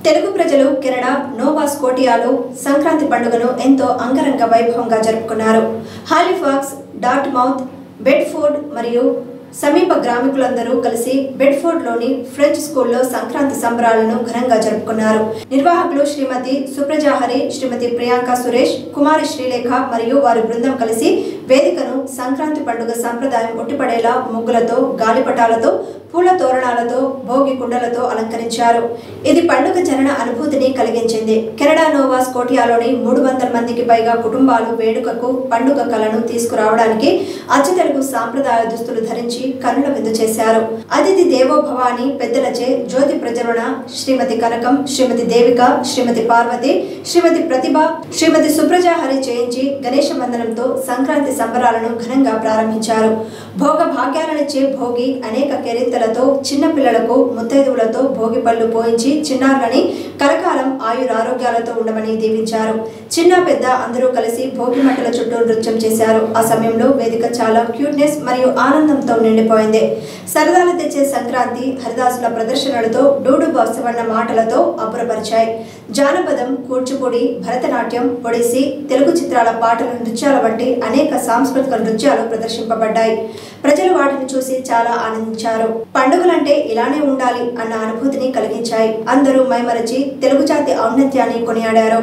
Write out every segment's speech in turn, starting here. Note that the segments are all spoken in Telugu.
తెలుగు ప్రజలు కెనడా నోవా స్కోటియాలో సంక్రాంతి పండుగను ఎంతో అంగరంగ వైభవంగా జరుపుకున్నారు హాలిఫాక్స్ డాట్ మౌత్ బెడ్ఫోర్డ్ మరియు సమీప గ్రామికులందరూ కలిసి బెడ్ఫోర్డ్లోని ఫ్రెంచ్ స్కూల్లో సంక్రాంతి సంబరాలను ఘనంగా జరుపుకున్నారు నిర్వాహకులు శ్రీమతి సుప్రజాహరి శ్రీమతి ప్రియాంక సురేష్ కుమారి శ్రీలేఖ మరియు వారి బృందం కలిసి వేదికను సంక్రాంతి పండుగ సంప్రదాయం ఒట్టిపడేలా ముగ్గులతో గాలిపటాలతో పూల తోరణాలతో భోగి కుండలతో అలంకరించారు ఇది పండుగ జనన అనుభూతిని కలిగించింది కెనడా నోవా స్కోటియాలోని మూడు వందల మందికి పైగా కుటుంబాలు వేడుకకు పండుగ కళను తీసుకురావడానికి అచ్చ తెలుగు సాంప్రదాయ దుస్తులు ధరించి కన్నుల విందు చేశారు అతిథి దేవోభవ అని పెద్దలచే జ్యోతి ప్రజ్వలన శ్రీమతి కనకం శ్రీమతి దేవిక శ్రీమతి పార్వతి శ్రీమతి ప్రతిభ శ్రీమతి సుప్రజాహరి చేయించి గణేష వందనంతో సంక్రాంతి సంబరాలను ఘనంగా ప్రారంభించారు భోగ భాగ్యాలనిచ్చే భోగి అనేక కెరింతలతో చిన్నపిల్లలకు ముత్తైదువులతో భోగి పళ్ళు పోయించి చిన్నారులని కలకాలం ఆయురారోగ్యాలతో ఉండమని దీవించారు చిన్న పెద్ద అందరూ కలిసి భోగి మంటల చుట్టూ నృత్యం చేశారు ఆ సమయంలో వేదిక చాలా క్యూట్నెస్ మరియు ఆనందంతో నిండిపోయింది సరదాలు తెచ్చే సంక్రాంతి హరిదాసుల ప్రదర్శనలతో డూడు బసవన్న మాటలతో అబ్బురపరిచాయి జానపదం కూచిపూడి భరతనాట్యం ఒడిస్సీ తెలుగు చిత్రాల పాటలు నృత్యాల వంటి అనేక సాంస్కృతిక నృత్యాలు ప్రదర్శింపబడ్డాయి ప్రజలు వాటిని చూసి చాలా ఆనందించారు పండుగలంటే ఇలానే ఉండాలి అన్న అనుభూతిని కలిగించాయి అందరూ మైమరచి తెలుగు జాతి ఔన్నత్యాన్ని కొనియాడారు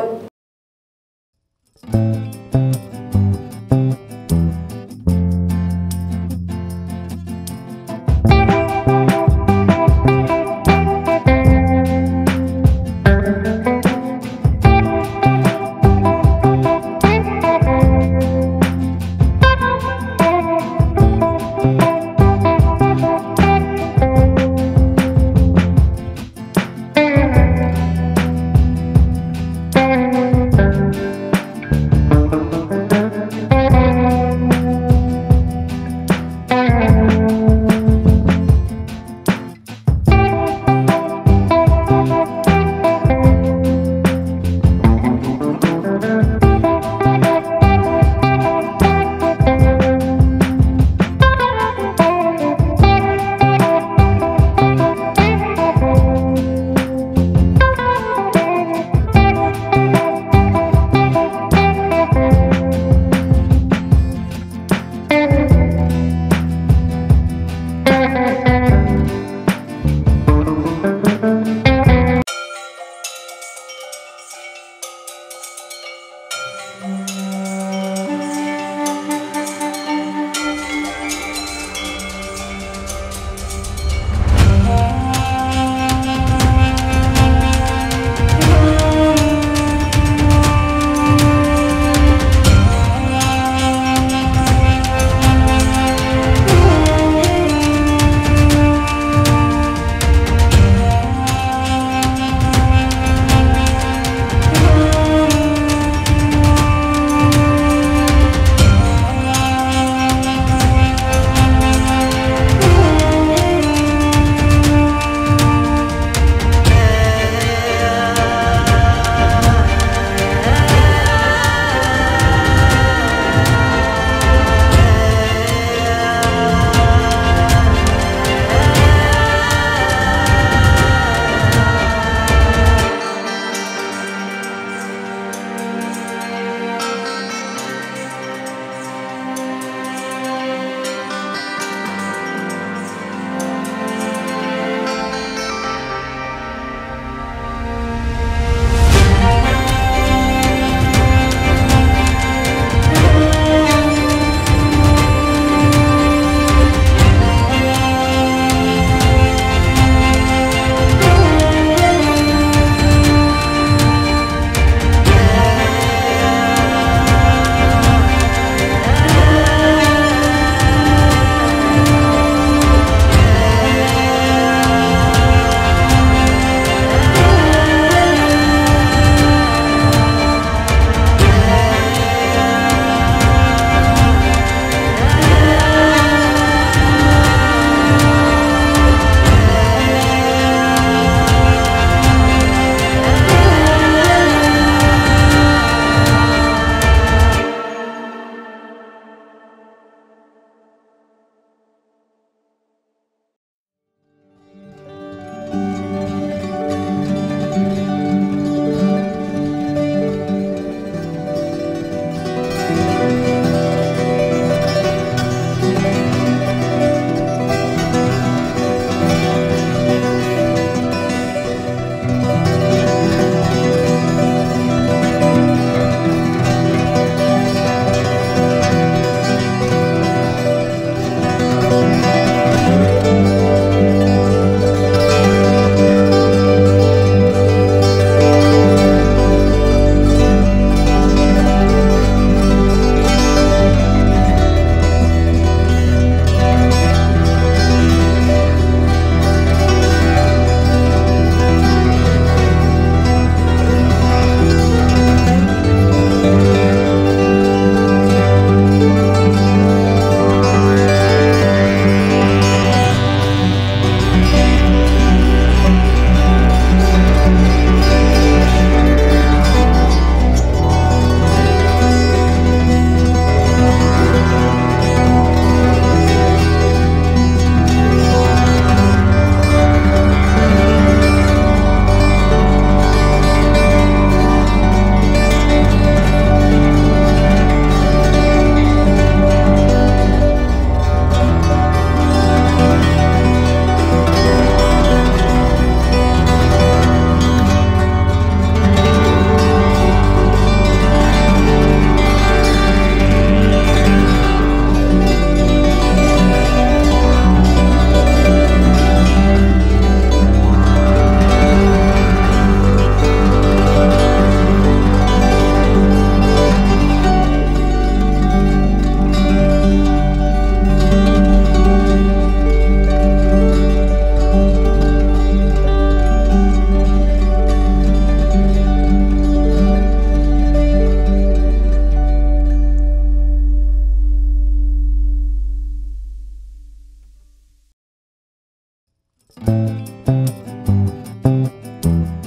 థ్యాంక్ యూ